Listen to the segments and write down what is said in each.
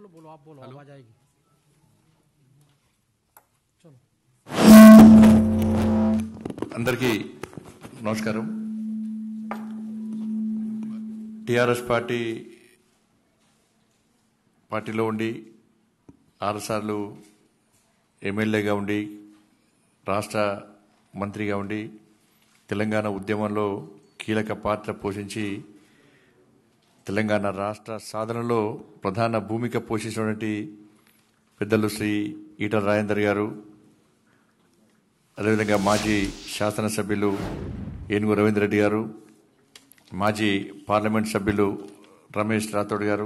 बोलो आप बोलो आवाज आएगी चलो అందరికీ నమస్కారం టిఆర్ఎస్ పార్టీ పార్టీలో ఉండి ఆరుసార్లు ఎమ్మెల్యేగా ఉండి రాష్ట్ర మంత్రిగా ఉండి తెలంగాణ ఉద్యమంలో కీలక పాత్ర పోషించి తెలంగాణ రాష్ట్ర సాధనలో ప్రధాన భూమిక పోషించినటువంటి పెద్దలు శ్రీ ఈటల రాజేందర్ గారు అదేవిధంగా మాజీ శాసనసభ్యులు ఏనుగు రవీంద్ర రెడ్డి గారు మాజీ పార్లమెంట్ సభ్యులు రమేష్ రాథోడ్ గారు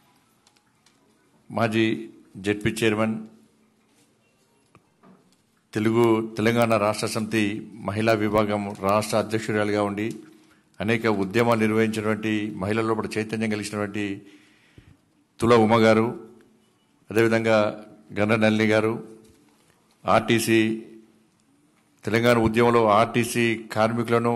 మాజీ జెడ్పీ చైర్మన్ తెలుగు తెలంగాణ రాష్ట్ర సమితి మహిళా విభాగం రాష్ట్ర అధ్యక్షురాలుగా ఉండి అనేక ఉద్యమాలు నిర్వహించినటువంటి మహిళల్లో కూడా చైతన్యం కలిగినటువంటి తుల ఉమ గారు అదేవిధంగా గండ్ర నల్లి గారు ఆర్టీసీ తెలంగాణ ఉద్యమంలో ఆర్టీసీ కార్మికులను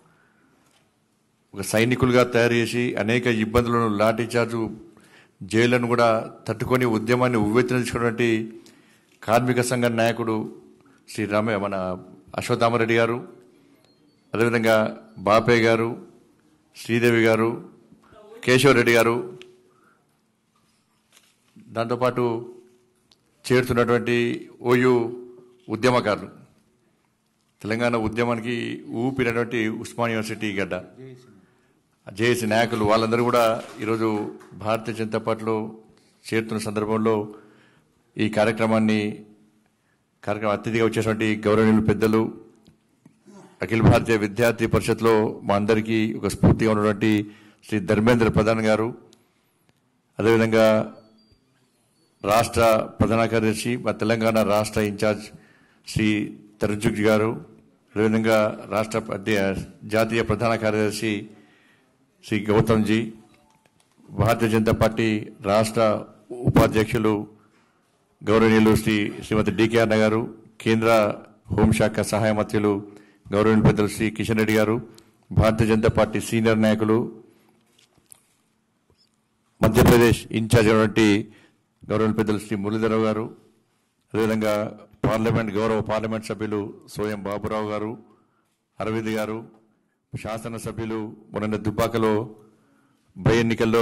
ఒక సైనికులుగా తయారు చేసి అనేక ఇబ్బందులను లాఠీ చార్జు జైళ్లను కూడా తట్టుకొని ఉద్యమాన్ని ఉవ్వెత్తినటువంటి కార్మిక సంఘ నాయకుడు శ్రీ రామ మన అశ్వత్థామరెడ్డి గారు అదేవిధంగా బాపయ్య గారు శ్రీదేవి గారు కేశవరెడ్డి గారు దాంతోపాటు చేరుతున్నటువంటి ఓయూ ఉద్యమకారులు తెలంగాణ ఉద్యమానికి ఊపినటువంటి ఉస్మాన్ యూనివర్సిటీ గడ్డ జేఏసీ నాయకులు వాళ్ళందరూ కూడా ఈరోజు భారతీయ జనతా పార్టీలో చేరుతున్న సందర్భంలో ఈ కార్యక్రమాన్ని కార్యక్రమం అతిథిగా వచ్చేటువంటి గౌరవనీయులు పెద్దలు అఖిల భారతీయ విద్యార్థి పరిషత్లో మా అందరికీ ఒక స్ఫూర్తిగా ఉన్నటువంటి శ్రీ ధర్మేంద్ర ప్రధాన్ గారు అదేవిధంగా రాష్ట్ర ప్రధాన కార్యదర్శి మా తెలంగాణ రాష్ట్ర ఇన్ఛార్జ్ శ్రీ తర్జుక్ గారు అదేవిధంగా రాష్ట్ర అధ్య- జాతీయ ప్రధాన కార్యదర్శి శ్రీ గౌతమ్జీ భారతీయ జనతా పార్టీ రాష్ట్ర ఉపాధ్యక్షులు గౌరవనీయులు శ్రీ శ్రీమతి డికే అన్న గారు కేంద్ర హోంశాఖ సహాయ మంత్రులు గౌరవనీయులు పెద్దలు శ్రీ కిషన్ రెడ్డి గారు భారతీయ జనతా పార్టీ సీనియర్ నాయకులు మధ్యప్రదేశ్ ఇన్ఛార్జ్ అయినటువంటి గౌరవ పెద్దలు శ్రీ మురళీధరరావు గారు అదేవిధంగా పార్లమెంట్ గౌరవ పార్లమెంట్ సభ్యులు సోయం బాబురావు గారు అరవింద్ గారు శాసనసభ్యులు మొన్న దుబ్బాకలో బై ఎన్నికల్లో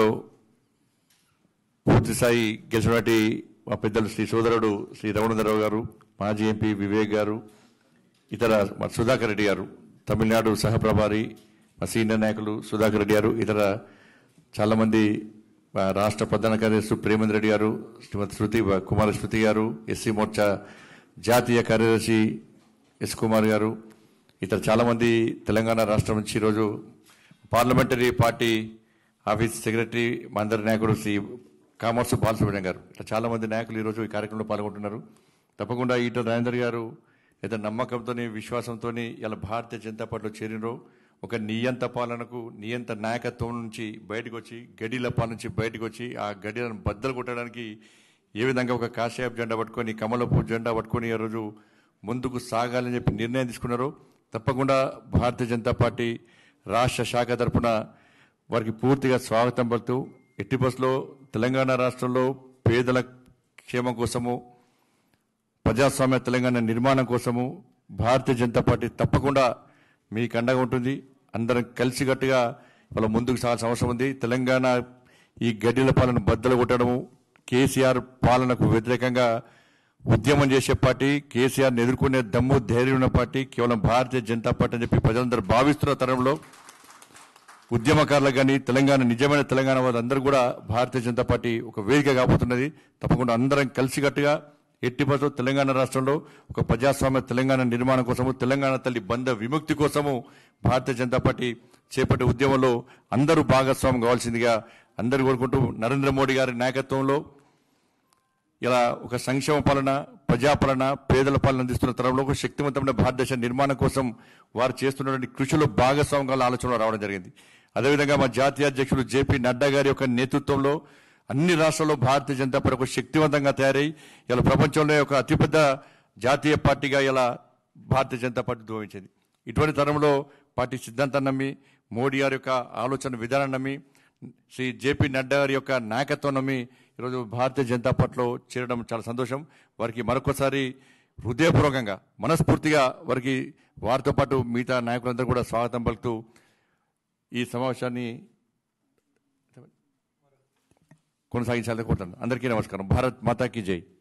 పూర్తిస్థాయి గెలిచినటువంటి మా పెద్దలు శ్రీ సోదరుడు శ్రీ రమణధరరావు గారు మాజీ ఎంపీ వివేక్ గారు ఇతర మా సుధాకర్ రెడ్డి గారు తమిళనాడు సహప్రభారి మా సీనియర్ నాయకులు సుధాకర్ రెడ్డి గారు ఇతర చాలామంది మా రాష్ట్ర ప్రధాన కార్యదర్శి ప్రేమేంద్ర రెడ్డి గారు శ్రీమతి శృతి కుమార శృతి గారు ఎస్సీ మోర్చా జాతీయ కార్యదర్శి ఎస్ కుమార్ గారు ఇతర చాలామంది తెలంగాణ రాష్ట్రం నుంచి ఈరోజు పార్లమెంటరీ పార్టీ ఆఫీస్ సెక్రటరీ మా అందరి నాయకుడు శ్రీ కామర్స్ బాలసుబ్రహ్మణ్యం గారు ఇట్లా చాలా మంది నాయకులు ఈరోజు ఈ కార్యక్రమంలో పాల్గొంటున్నారు తప్పకుండా ఈటల రాజేందర్ గారు ఏదో నమ్మకంతో విశ్వాసంతో ఇలా భారతీయ జనతా పార్టీలో చేరినరో ఒక నియంత పాలనకు నియంత నాయకత్వం నుంచి బయటకు వచ్చి గడిల పాలన నుంచి బయటకు వచ్చి ఆ గడిలను బద్దలు కొట్టడానికి ఏ విధంగా ఒక కాషాయపు జెండా పట్టుకొని కమలపు జెండా పట్టుకొని ఈ రోజు ముందుకు సాగాలని చెప్పి నిర్ణయం తీసుకున్నారో తప్పకుండా భారతీయ జనతా పార్టీ రాష్ట్ర శాఖ తరపున వారికి పూర్తిగా స్వాగతం పలుతూ ఎట్టి బస్సులో తెలంగాణ రాష్ట్రంలో పేదల క్షేమం కోసము ప్రజాస్వామ్య తెలంగాణ నిర్మాణం కోసము భారతీయ జనతా పార్టీ తప్పకుండా మీకు అండగా ఉంటుంది అందరం కలిసికట్టుగా వాళ్ళ ముందుకు సాగాల్సిన అవసరం ఉంది తెలంగాణ ఈ గడ్డిల పాలన బద్దలు కొట్టడము కేసీఆర్ పాలనకు వ్యతిరేకంగా ఉద్యమం చేసే పార్టీ కేసీఆర్ని ఎదుర్కొనే దమ్ము ధైర్యం ఉన్న పార్టీ కేవలం భారతీయ జనతా పార్టీ అని చెప్పి ప్రజలందరూ భావిస్తున్న తరంలో ఉద్యమకారులకు కానీ తెలంగాణ నిజమైన తెలంగాణ వాళ్ళందరూ కూడా భారతీయ జనతా పార్టీ ఒక వేదిక కాబోతున్నది తప్పకుండా అందరం కలిసికట్టుగా ఎట్టి పరిస్థితుల్లో తెలంగాణ రాష్ట్రంలో ఒక ప్రజాస్వామ్య తెలంగాణ నిర్మాణం కోసము తెలంగాణ తల్లి బంధ విముక్తి కోసము భారతీయ జనతా పార్టీ చేపట్టే ఉద్యమంలో అందరూ భాగస్వామ్యం కావాల్సిందిగా అందరూ కోరుకుంటూ నరేంద్ర మోడీ గారి నాయకత్వంలో ఇలా ఒక సంక్షేమ పాలన ప్రజాపాలన పేదల పాలన అందిస్తున్న తరంలో ఒక శక్తివంతమైన భారతదేశ నిర్మాణం కోసం వారు చేస్తున్నటువంటి కృషిలో భాగస్వామ్యాల ఆలోచనలో రావడం జరిగింది అదేవిధంగా మా జాతీయ అధ్యక్షులు జేపీ నడ్డా గారి యొక్క నేతృత్వంలో అన్ని రాష్ట్రాల్లో భారతీయ జనతా పార్టీ ఒక శక్తివంతంగా తయారై ఇలా ప్రపంచంలో ఒక అతిపెద్ద జాతీయ పార్టీగా ఇలా భారతీయ జనతా పార్టీ ఉద్భవించింది ఇటువంటి తరంలో పార్టీ సిద్ధాంతాన్ని నమ్మి మోడీ గారి యొక్క ఆలోచన విధానాన్ని నమ్మి శ్రీ జేపీ నడ్డా గారి యొక్క నాయకత్వంలోమి ఈరోజు భారతీయ జనతా పార్టీలో చేరడం చాలా సంతోషం వారికి మరొకసారి హృదయపూర్వకంగా మనస్ఫూర్తిగా వారికి వారితో పాటు మిగతా నాయకులందరూ కూడా స్వాగతం పలుకుతూ ఈ సమావేశాన్ని కొనసాగించాలని కోరుతాను అందరికీ నమస్కారం భారత్ మాతాకి జై